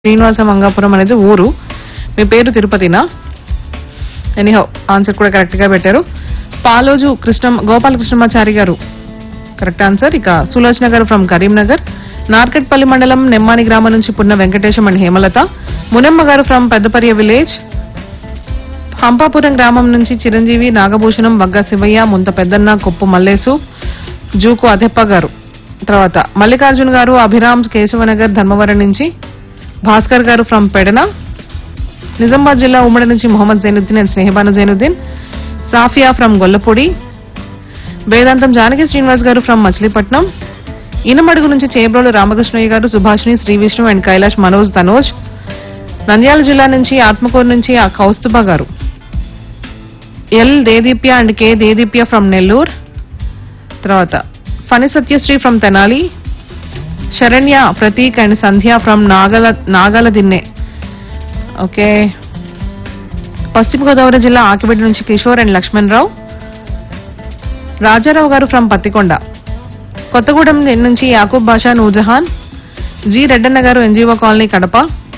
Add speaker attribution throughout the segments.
Speaker 1: శ్రీనివాస మంగాపురం అనేది ఊరు మీ పేరు తిరుపతినా ఎనీహౌ ఆన్సర్ కూడా కరెక్ట్ గా పెట్టారు పాలోజు కృష్ణ గోపాలకృష్ణమాచారి గారు కరెక్ట్ ఆన్సర్ ఇక సులోచన గారు ఫ్రమ్ కరీంనగర్ నార్కట్పల్లి మండలం నెమ్మాని గ్రామం నుంచి Punna Venkatesam and Hemalatha Munamma garu from పెద్దపర్య village Hampapuram గ్రామం నుంచి చిరంజీవి నాగభూషణం వగ్గ శివయ్య ముంత పెద్దన్న కొప్పు మల్లేసు జూకు అదెప్ప గారు తర్వాత మల్లికార్జున్ గారు అభిరామ్ కేశవనగర్ ధర్మవరం నుంచి భాస్కర్ గారు ఫ్రమ్ పెడన నిజామాబాద్ జిల్లా ఉమ్మడి నుంచి మొహమ్మద్ జైనుద్దీన్ అండ్ స్నేహబాను జైనుద్దీన్ సాఫియా ఫ్రమ్ గొల్లపూడి వేదాంతం జానకి శ్రీనివాస్ గారు ఫ్రమ్ మచిలీపట్నం ఇనమడుగు నుంచి చేబ్రోలు రామకృష్ణయ్య గారు సుభాష్ని శ్రీ విష్ణు అండ్ కైలాష్ మనోజ్ తనోజ్ నంద్యాల జిల్లా నుంచి ఆత్మకూరు నుంచి ఆ Kaustubha garu L Dedeepya and K Dedeepya from Nellore తర్వాత Phani Satyasri from Tenali Saranya Prateek and Sandhya from Nagala Nagaladinne okay పశ్చిమ గోదావరి జిల్లా ఆకిబెడ్డి నుంచి కిషోర్ అండ్ లక్ష్మణ్ రావు రాజారావు గారు ఫ్రమ్ పత్తికొండ కొత్తగూడెం నుంచి యాకూబ్ బాషా నూజహాన్ జి రెడ్డన్న గారు ఎన్జీఓ కాలనీ కడప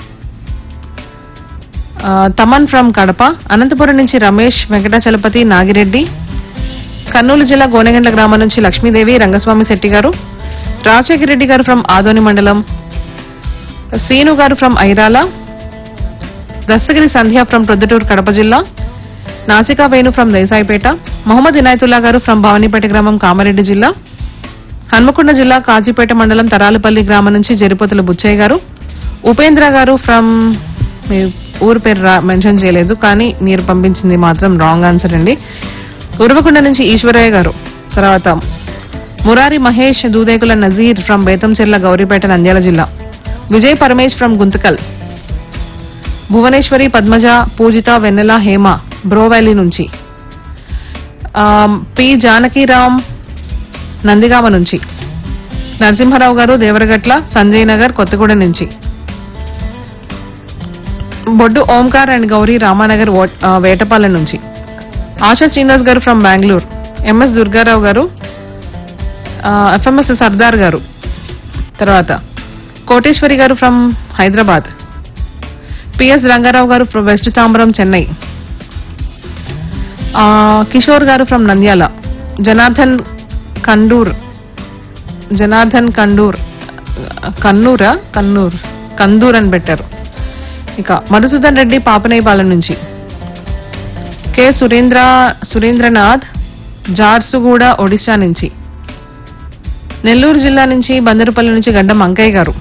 Speaker 1: ఆ, తమన్ ఫ్రమ్ కడప అనంతపురం నుంచి రమేష్ వెంకటాచలపతి నాగిరెడ్డి కర్నూలు జిల్లా గోనెగండ్ల గ్రామం నుంచి లక్ష్మీదేవి రంగస్వామి శెట్టి గారు రాజశేఖర రెడ్డి గారు ఫ్రమ్ ఆదోని మండలం సీను గారు ఫ్రమ్ ఐరాల దస్తగిరి సంధ్య ఫ్రమ్ ప్రొద్దుటూరు కడప జిల్లా నాసికా వేణు ఫ్రమ్ దేశాయిపేట మొహమ్మద్ ఇనాయతుల్లా గారు ఫ్రమ్ భవానీపేట గ్రామం కామారెడ్డి జిల్లా హన్మకొండ జిల్లా కాజీపేట మండలం తరాలపల్లి గ్రామం నుంచి జరిపోతుల బుచ్చయ్య గారు ఉపేంద్ర గారు ఫ్రమ్ మీ ఊరు పేరు రా- మెన్షన్ చేయలేదు కానీ మీరు పంపించింది మాత్రం రాంగ్ ఆన్సర్ అండి ఉరవకొండ నుంచి ఈశ్వరయ్య గారు తర్వాత మురారి మహేష్ దూదేకుల నజీర్ ఫ్రమ్ బేతంచెర్ల గౌరీపేట నంద్యాల జిల్లా విజయ్ పరమేష్ ఫ్రమ్ గుంతకల్ భువనేశ్వరి పద్మజ పూజిత వెన్నెల హేమ బ్రో వ్యాలీ నుంచి ఆమ్, పి జానకీరామ్ నందిగామ నుంచి నరసింహారావు గారు దేవరగట్ల సంజయ్ నగర్ కొత్తగూడెం నుంచి బొడ్డు ఓంకార్ అండ్ గౌరీ రామానగర్ ఓ- ఆ, వేటపాలెం నుంచి ఆశా శ్రీనివాస్ గారు ఫ్రమ్ బెంగళూరు ఎంఎస్ దుర్గారావు గారు ఎఫ్ఎంఎస్ సర్దార్ గారు తర్వాత కోటేశ్వరి గారు ఫ్రమ్ హైదరాబాద్ పిఎస్ రంగారావు గారు ఫ్రమ్ వెస్ట్ తాంబరం చెన్నై ఆ, కిషోర్ గారు ఫ్రమ్ నంద్యాల జనార్దన్ కండూర్ జనార్దన్ కండూర్ కన్నూరా కన్నూర్ కందూర్ అని పెట్టారు ఇక మధుసూదన్ రెడ్డి పాపనేపాలెం నుంచి కె సురేంద్ర సురేంద్రనాథ్ జార్సుగూడ ఒడిశా నుంచి నెల్లూరు జిల్లా నుంచి బందరుపల్లి నుంచి గడ్డం అంకయ్య గారు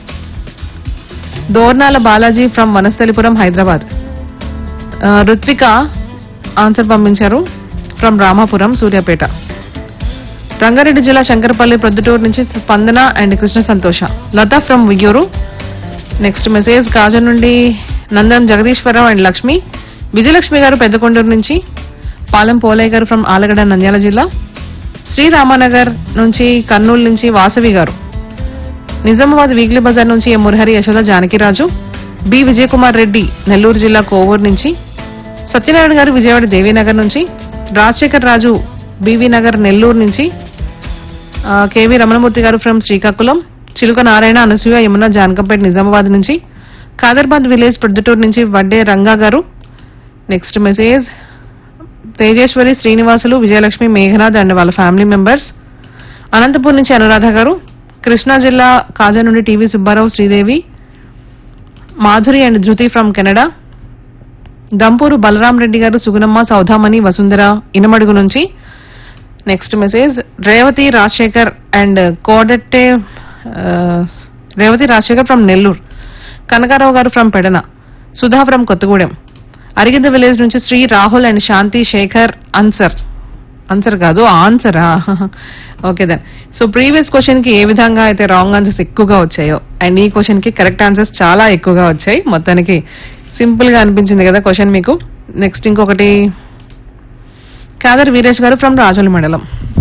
Speaker 1: దోర్నాల బాలాజీ ఫ్రమ్ వనస్థలిపురం హైదరాబాద్ ఆ, రుత్విక ఆన్సర్ పంపించారు ఫ్రమ్ రామాపురం సూర్యాపేట రంగారెడ్డి జిల్లా శంకరపల్లి ప్రొద్దుటూరు నుంచి Spandana and Krishna Santosha Latha from Uyyuru next message Kajan నుండి నందన్ జగదీశ్వరరావు అండ్ లక్ష్మి విజయలక్ష్మి గారు పెద్దకొండూరు నుంచి పాలెం పోలయ్య గారు ఫ్రమ్ ఆలగడ్డ నంద్యాల జిల్లా శ్రీరామానగర్ నుంచి కర్నూలు నుంచి వాసవి గారు నిజామాబాద్ వీక్లీ బజార్ నుంచి ఎం మురహరి యశోద జానకిరాజు బి విజయకుమార్ రెడ్డి నెల్లూరు జిల్లా కోవూరు నుంచి సత్యనారాయణ గారు విజయవాడ దేవీనగర్ నుంచి రాజశేఖర్ రాజు బీవీ నగర్ నెల్లూరు నుంచి ఆ, కేవీ రమణమూర్తి గారు ఫ్రమ్ శ్రీకాకుళం చిలుక నారాయణ అనసూయ యమున జానకంపేట నిజామాబాద్ నుంచి ఖాదర్బాద్ విలేజ్ ప్రొద్దుటూరు నుంచి Vadde Ranga garu next message Tejeswari Srinivasulu Vijayalakshmi Meghanath and వాళ్ళ ఫ్యామిలీ మెంబర్స్ అనంతపూర్ నుంచి అనురాధ గారు కృష్ణా జిల్లా కాజా నుండి TV Subbarao Sridevi Madhuri and Dhruthi from Canada Dampuru Balaram Reddy garu Sugunamma Soudhamani Vasundhara Inamadugu నుంచి next message Revathi Rajasekhar and కోడెట్టే ఆ, Revathi Rajasekhar from Nellore Kanakarao garu from Pedana Sudha from Kothagudem Arigidda village నుంచి Sri Rahul and Shanthi Sekhar answer answer కాదు ఆన్సరా okay then so previous question కి ఏ విధంగా అయితే రాంగ్ ఆన్సర్స్ ఎక్కువగా వచ్చాయో అండ్ ఈ క్వశ్చన్ కి కరెక్ట్ ఆన్సర్స్ చాలా ఎక్కువగా వచ్చాయి మొత్తానికి సింపుల్ గా అనిపించింది కదా క్వశ్చన్ మీకు నెక్స్ట్ ఇంకొకటి కాదర్ వీరేష్ గారు ఫ్రమ్ రాజోలి మండలం